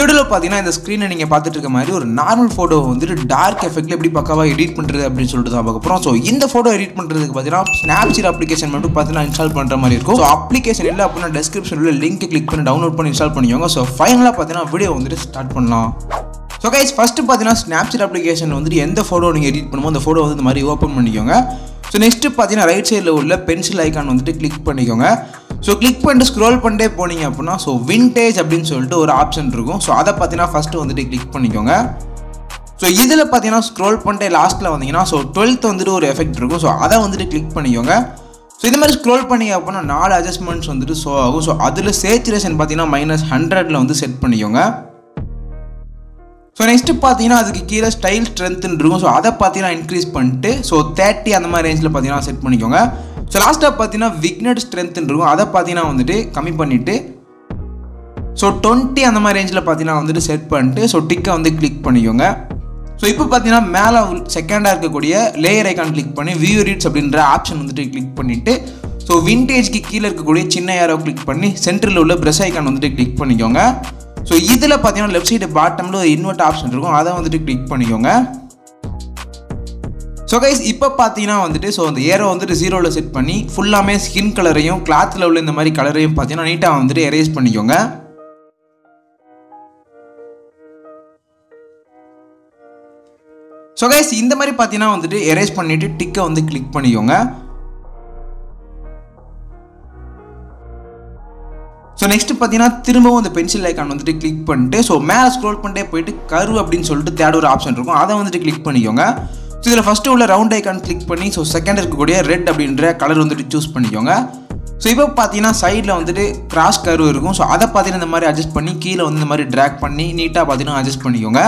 வீடியோவில் பார்த்தீங்கன்னா இந்த ஸ்க்ரீனை நீங்கள் பார்த்துட்டு இருக்க மாதிரி ஒரு நார்மல் ஃபோட்டோ வந்துட்டு டார்க் எஃபெக்ட்ல எப்படி பக்காவாக எடிட் பண்ணுறது அப்படின்னு சொல்லிட்டு தான் பார்க்க போகிறோம் ஸோ இந்த ஃபோட்டோ எடிட் பண்ணுறதுக்கு பார்த்தீங்கன்னா ஸ்னாப்சீட் அப்ளிகேஷன் மட்டும் பார்த்தீங்கன்னா இன்ஸ்டால் பண்ணுற மாதிரி இருக்கும் ஸோ அப்ளிகேஷன் இல்லை அப்படின்னா டெஸ்கிரிப்ஷனில் லிங்க் கிளிக் பண்ணி டவுன்லோட் பண்ணி இன்ஸ்டால் பண்ணிக்கோங்க ஸோ ஃபைனலாக பார்த்தீங்கன்னா வீடியோ வந்துட்டு ஸ்டார்ட் பண்ணலாம் ஸோ கைஸ் ஃபஸ்ட்டு பார்த்தீங்கன்னா ஸ்னாப்சீட் அப்ளிகேஷன் வந்துட்டு எந்த ஃபோட்டோ நீங்கள் எடிட் பண்ணுமோ அந்த ஃபோட்டோ வந்து இந்த மாதிரி ஓப்பன் பண்ணிக்கோங்க ஸோ நெக்ஸ்ட்டு பார்த்தீங்கன்னா ரைட் சைடில் உள்ள பென்சில் ஐக்கான் வந்துட்டு கிளிக் பண்ணிக்கோங்க ஸோ கிளிக் பண்ணிட்டு ஸ்க்ரோல் பண்ணிட்டே போனீங்க அப்படின்னா ஸோ விண்டேஜ் அப்படின்னு சொல்லிட்டு ஒரு ஆப்ஷன் இருக்கும் ஸோ அதை பார்த்தீங்கன்னா ஃபஸ்ட்டு வந்துட்டு கிளிக் பண்ணிக்கோங்க ஸோ இதில் பார்த்தீங்கன்னா ஸ்க்ரோல் பண்ணிட்டு லாஸ்ட்டில் வந்தீங்கன்னா ஸோ டுவெல்த் வந்துட்டு ஒரு எஃபெக்ட் இருக்கும் ஸோ அதை வந்துட்டு கிளிக் பண்ணிக்கோங்க ஸோ இந்த மாதிரி ஸ்க்ரோல் பண்ணிங்க அப்படின்னா நாலு அட்ஜஸ்ட்மெண்ட்ஸ் வந்துட்டு ஷோ ஆகும் ஸோ அதில் சேச்சுரேஷன் பார்த்தீங்கன்னா மைனஸ் ஹண்ட்ரடில் வந்து செட் பண்ணிக்கோங்க ஸோ நெக்ஸ்ட்டு பார்த்தீங்கன்னா அதுக்கு கீழே ஸ்டைல் ஸ்ட்ரென்த்னு இருக்கும் ஸோ அதை பார்த்தீங்கன்னா இன்க்ரீஸ் பண்ணிட்டு ஸோ தேர்ட்டி அந்த மாதிரி ரேஞ்சில் பார்த்தீங்கன்னா செட் பண்ணிக்கோங்க ஸோ லாஸ்ட்டாக பார்த்தீங்கன்னா விக்னட் ஸ்ட்ரென்த்னு இருக்கும் அதை பார்த்தீங்கன்னா வந்துட்டு கம்மி பண்ணிவிட்டு ஸோ டுவெண்ட்டி அந்த மாதிரி ரேஞ்சில் பார்த்தீங்கன்னா வந்துட்டு செட் பண்ணிட்டு ஸோ டிக்கை வந்து கிளிக் பண்ணிக்கோங்க ஸோ இப்போ பார்த்தீங்கன்னா மேலே செகண்டாக இருக்கக்கூடிய லேயர் ஐக்கான் கிளிக் பண்ணி வியூ ரீட்ஸ் அப்படின்ற ஆப்ஷன் வந்துட்டு கிளிக் பண்ணிவிட்டு ஸோ விண்டேஜ்க்கு கீழே இருக்கக்கூடிய சின்ன ஏரோ கிளிக் பண்ணி சென்டரில் உள்ள ப்ரெஷ் ஐக்கான் வந்துட்டு கிளிக் பண்ணிக்கோங்க ஸோ இதில் பார்த்தீங்கன்னா லெஃப்ட் சைடு பாட்டமில் ஒரு இன்வெர்ட் ஆப்ஷன் இருக்கும் அதை வந்துட்டு கிளிக் பண்ணிக்கோங்க ஸோ கைஸ் இப்போ பார்த்தீங்கன்னா வந்துட்டு ஸோ அந்த ஏரோ வந்துட்டு ஜீரோவில் செட் பண்ணி ஃபுல்லாமே ஸ்கின் கலரையும் கிளாத்தில் உள்ள இந்த மாதிரி கலரையும் பார்த்தீங்கன்னா நீட்டாக வந்துட்டு எரேஸ் பண்ணிக்கோங்க ஸோ கைஸ் இந்த மாதிரி பார்த்தீங்கன்னா வந்துட்டு எரேஸ் பண்ணிவிட்டு டிக்கை வந்து கிளிக் பண்ணிக்கோங்க ஸோ நெக்ஸ்ட் பார்த்தீங்கன்னா திரும்பவும் அந்த பென்சில் ஐக்கான் வந்துட்டு கிளிக் பண்ணிட்டு ஸோ மேலே ஸ்க்ரோல் பண்ணிட்டே போயிட்டு கரு அப்படின்னு சொல்லிட்டு தேர்ட் ஒரு ஆப்ஷன் இருக்கும் அதை வந்துட்டு கிளிக் பண்ணிக்கோங்க ஸோ இதில் ஃபஸ்ட்டு உள்ள ரவுண்ட் ஐக்கான் கிளிக் பண்ணி ஸோ செகண்ட் இருக்கக்கூடிய ரெட் அப்படின்ற கலர் வந்துட்டு சூஸ் பண்ணிக்கோங்க ஸோ இப்போ பார்த்தீங்கன்னா சைடில் வந்துட்டு கிராஸ் கரு இருக்கும் ஸோ அதை பார்த்தீங்கன்னா இந்த மாதிரி அட்ஜஸ்ட் பண்ணி கீழே வந்து இந்த மாதிரி ட்ராக் பண்ணி நீட்டாக பார்த்தீங்கன்னா அட்ஜஸ்ட் பண்ணிக்கோங்க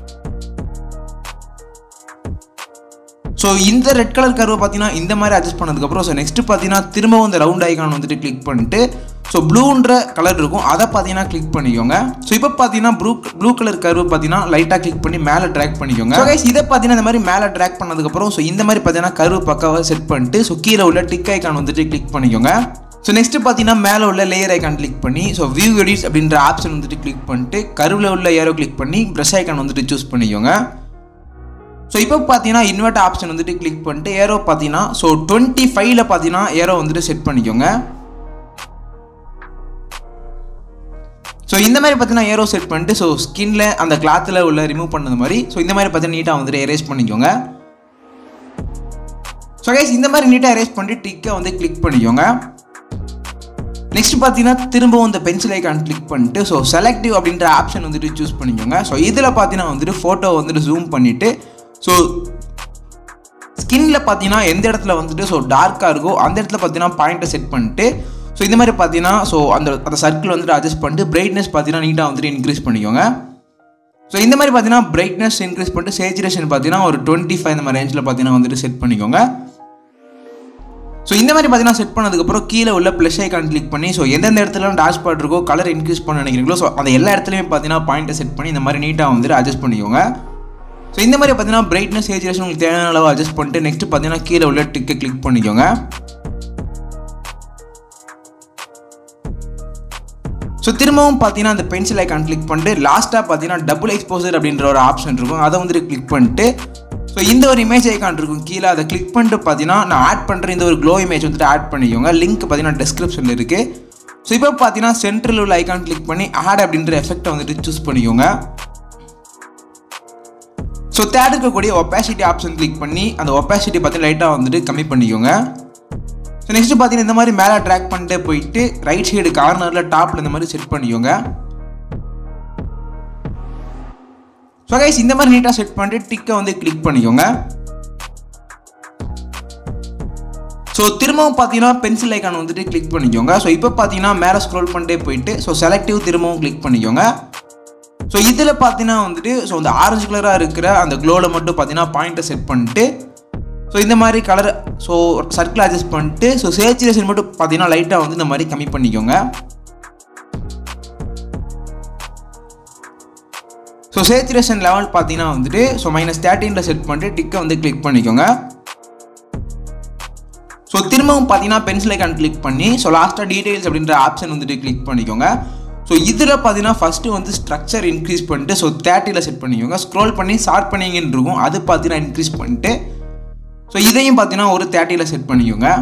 ஸோ இந்த ரெட் கலர் கருவை பார்த்தீங்கன்னா இந்த மாதிரி அட்ஜஸ்ட் பண்ணதுக்கப்புறம் ஸோ நெக்ஸ்ட் பார்த்தீங்கன்னா திரும்பவும் இந்த ரவுண்ட் ஐக்கான் வந்துட்டு கிளிக் பண்ணிட்டு ஸோ ப்ளூன்ற கலர் இருக்கும் அதை பார்த்தீங்கன்னா கிளிக் பண்ணிக்கோங்க ஸோ இப்போ பார்த்தீங்கன்னா ப்ளூ ப்ளூ கலர் கருவு பார்த்தீங்கன்னா லைட்டாக கிளிக் பண்ணி மேலே ட்ராக் பண்ணிக்கோங்க ஸோ கைஸ் இதை பார்த்தீங்கன்னா இந்த மாதிரி மேலே ட்ராக் பண்ணதுக்கப்புறம் ஸோ இந்த மாதிரி பார்த்தீங்கன்னா கருவு பக்காவாக செட் பண்ணிட்டு ஸோ கீழே உள்ள டிக் ஐக்கான் வந்துட்டு கிளிக் பண்ணிக்கோங்க ஸோ நெக்ஸ்ட் பார்த்தீங்கன்னா மேலே உள்ள லேயர் ஐக்கான் கிளிக் பண்ணி ஸோ வியூ எடிட்ஸ் அப்படின்ற ஆப்ஷன் வந்துட்டு கிளிக் பண்ணிட்டு கருவில் உள்ள ஏரோ கிளிக் பண்ணி ப்ரெஷ் ஐக்கான் வந்துட்டு சூஸ் பண்ணிக்கோங்க ஸோ இப்போ பார்த்தீங்கன்னா இன்வெர்ட் ஆப்ஷன் வந்துட்டு கிளிக் பண்ணிட்டு ஏரோ பார்த்தீங்கன்னா ஸோ டுவெண்ட்டி ஃபைவ்ல பார்த்தீங்கன்னா ஏரோ வந்துட்டு செட் பண்ணிக்கோங்க ஸோ இந்த மாதிரி பார்த்தீங்கன்னா ஏரோ செட் பண்ணிட்டு ஸோ ஸ்கின்ல அந்த கிளாத்தில் உள்ள ரிமூவ் பண்ணது மாதிரி ஸோ இந்த மாதிரி பார்த்தீங்கன்னா நீட்டாக வந்துட்டு எரேஸ் பண்ணிக்கோங்க ஸோ கைஸ் இந்த மாதிரி நீட்டாக எரேஸ் பண்ணிட்டு டிக்கை வந்து கிளிக் பண்ணிக்கோங்க நெக்ஸ்ட் பார்த்தீங்கன்னா திரும்பவும் இந்த பென்சில் ஐக்கான் கிளிக் பண்ணிட்டு ஸோ செலக்டிவ் அப்படின்ற ஆப்ஷன் வந்துட்டு சூஸ் பண்ணிக்கோங்க ஸோ இதில் பார்த்தீங்கன்னா வந்துட்டு ஃபோட்டோ வந்துட்டு ஜூம் பண்ணிவிட்டு ஸோ ஸ்கின்ல பார்த்தீங்கன்னா எந்த இடத்துல வந்துட்டு ஸோ டார்க்காக இருக்கோ அந்த இடத்துல பார்த்தீங்கன்னா பாயிண்ட்டை செட் பண்ணிட்டு ஸோ இந்த மாதிரி பார்த்தீங்கன்னா ஸோ அந்த அந்த சர்க்கிள் வந்துட்டு அட்ஜஸ்ட் பண்ணிட்டு பிரைட்னஸ் பார்த்தீங்கன்னா நீட்டாக வந்துட்டு இன்க்ரீஸ் பண்ணிக்கோங்க ஸோ இந்த மாதிரி பார்த்தீங்கன்னா பிரைட்னஸ் இன்க்ரீஸ் பண்ணிட்டு சேச்சுரேஷன் பார்த்தீங்கன்னா ஒரு டுவெண்ட்டி ஃபைவ் இந்த மாதிரி ரேஞ்சில் பார்த்தீங்கன்னா வந்துட்டு செட் பண்ணிக்கோங்க ஸோ இந்த மாதிரி பார்த்தீங்கன்னா செட் பண்ணதுக்கப்புறம் கீழே உள்ள ப்ளஸ் ஐக்கான் கிளிக் பண்ணி ஸோ எந்தெந்த இடத்துல டார்க் ஸ்பாட் இருக்கோ கலர் இன்க்ரீஸ் பண்ண நினைக்கிறீங்களோ ஸோ அந்த எல்லா இடத்துலையுமே பார்த்தீங்கன்னா பாயிண்ட்டை செட் பண்ணி இந்த மாதிரி நீட்டாக வந்துட்டு அட்ஜஸ்ட் பண்ணிக்கோங்க ஸோ இந்த மாதிரி பார்த்தீங்கன்னா பிரைட்னஸ் சேச்சுரேஷன் உங்களுக்கு தேவையான அளவு அட்ஜஸ்ட் பண்ணிட்டு நெக்ஸ்ட் பார்த்தீங்கன்னா கீழே உள்ள டிக்கை கிளிக் பண்ணிக்கோங்க ஸோ திரும்பவும் பார்த்தீங்கன்னா அந்த பென்சில் ஐக்கான் கிளிக் பண்ணிட்டு லாஸ்ட்டாக பார்த்தீங்கன்னா டபுள் எக்ஸ்போசர் அப்படின்ற ஒரு ஆப்ஷன் இருக்கும் அதை வந்துட்டு கிளிக் பண்ணிட்டு ஸோ இந்த ஒரு இமேஜ் ஐக்கான் இருக்கும் கீழே அதை கிளிக் பண்ணிட்டு பார்த்தீங்கன்னா நான் ஆட் பண்ணுற இந்த ஒரு க்ளோ இமேஜ் வந்துட்டு ஆட் பண்ணிக்கோங்க லிங்க் பார்த்தீங்கன்னா டிஸ்கிரிப்ஷனில் இருக்குது ஸோ இப்போ பார்த்தீங்கன்னா சென்ட்ரல் உள்ள ஐக்கான் கிளிக் பண்ணி ஆட் அப்படின்ற எஃபெக்ட்டை வந்துட்டு சூஸ் பண்ணிக்கோங்க ஸோ தேர்ட் இருக்கக்கூடிய ஒப்பாசிட்டி ஆப்ஷன் கிளிக் பண்ணி அந்த ஒப்பாசிட்டி பார்த்து லைட்டாக வந்துட்டு கம்மி பண்ணிக்கோங்க ஸோ நெக்ஸ்ட் பார்த்தீங்கன்னா இந்த மாதிரி மேலே ட்ராக் பண்ணிட்டே போயிட்டு ரைட் சைடு கார்னரில் டாப்பில் இந்த மாதிரி செட் பண்ணிக்கோங்க ஸோ கைஸ் இந்த மாதிரி நீட்டாக செட் பண்ணிட்டு டிக்கை வந்து கிளிக் பண்ணிக்கோங்க ஸோ திரும்பவும் பார்த்தீங்கன்னா பென்சில் ஐக்கான் வந்துட்டு கிளிக் பண்ணிக்கோங்க ஸோ இப்போ பார்த்தீங்கன்னா மேலே ஸ்க்ரோல் பண்ணிட்டே போயிட்டு ஸோ செலக்டிவ் திரும்பவும் கிளிக் பண்ணிக்கோங்க ஸோ இதில் பார்த்தீங்கன்னா வந்துட்டு ஸோ இந்த ஆரஞ்சு கலராக இருக்கிற அந்த க்ளோவில் மட்டும் பார்த்தீங்கன்னா பாயிண்ட்டை செட் பண்ணிட்டு ஸோ இந்த மாதிரி கலர் ஸோ சர்க்கிள் அட்ஜஸ்ட் பண்ணிட்டு ஸோ சேச்சுரேஷன் மட்டும் பார்த்தீங்கன்னா லைட்டாக வந்து இந்த மாதிரி கம்மி பண்ணிக்கோங்க ஸோ சேச்சுரேஷன் லெவல் பார்த்தீங்கன்னா வந்துட்டு ஸோ மைனஸ் தேர்ட்டீனில் செட் பண்ணிட்டு டிக்கை வந்து கிளிக் பண்ணிக்கோங்க ஸோ திரும்பவும் பார்த்தீங்கன்னா பென்சில் ஐக்கான் கிளிக் பண்ணி ஸோ லாஸ்ட்டாக டீடைல்ஸ் அப்படின்ற ஆப்ஷன் வந்துட்டு கிளிக் பண்ணிக்கோங்க ஸோ இதில் பார்த்தீங்கன்னா ஃபஸ்ட்டு வந்து ஸ்ட்ரக்சர் இன்க்ரீஸ் பண்ணிட்டு ஸோ தேர்ட்டியில் செட் பண்ணிக்கோங்க ஸ்க்ரோல் பண்ணி ஷார்ட் பண்ணிங்கன்னு இருக்கும் அது பார்த்தீங்கன்னா இன்க்ரீஸ் பண்ணிட்டு ஸோ இதையும் பார்த்தீங்கன்னா ஒரு தேர்ட்டியில் செட் பண்ணிக்கோங்க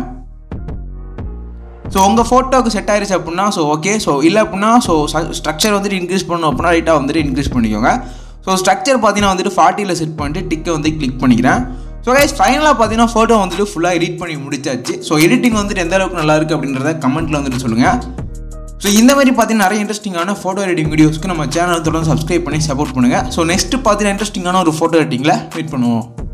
ஸோ உங்கள் ஃபோட்டோக்கு செட் ஆயிருச்சு அப்படின்னா ஸோ ஓகே ஸோ இல்லை அப்படின்னா ஸோ ஸ்ட்ரக்சர் வந்துட்டு இன்க்ரீஸ் பண்ணணும் அப்படின்னா ரைட்டாக வந்துட்டு இன்க்ரீஸ் பண்ணிக்கோங்க ஸோ ஸ்ட்ரக்சர் பார்த்தீங்கன்னா வந்துட்டு ஃபார்ட்டியில் செட் பண்ணிட்டு டிக்கை வந்து கிளிக் பண்ணிக்கிறேன் ஸோ கைஸ் ஃபைனலாக பார்த்தீங்கன்னா ஃபோட்டோ வந்துட்டு ஃபுல்லாக எடிட் பண்ணி முடிச்சாச்சு ஸோ எடிட்டிங் வந்துட்டு எந்த அளவுக்கு நல்லா இருக்குது அப்படின்றத கமெண்ட்டில் வந்துட்டு சொல்லுங்கள் ஸோ இந்த மாதிரி பார்த்தீங்கன்னா நிறைய இன்ட்ரெஸ்டிங்கான ஃபோட்டோ எடிட்டிங் வீடியோஸ்க்கு நம்ம சேனல் தொடர்ந்து சப்ஸ்கிரைப் பண்ணி சப்போர்ட் பண்ணுங்கள் ஸோ நெக்ஸ்ட் பார்த்தீங்கன்னா இன்ட்ரெஸ்டிங்கான ஒரு ஃபோட்டோ எடிட்டிங்கில் வெயிட் பண்ணுவோம்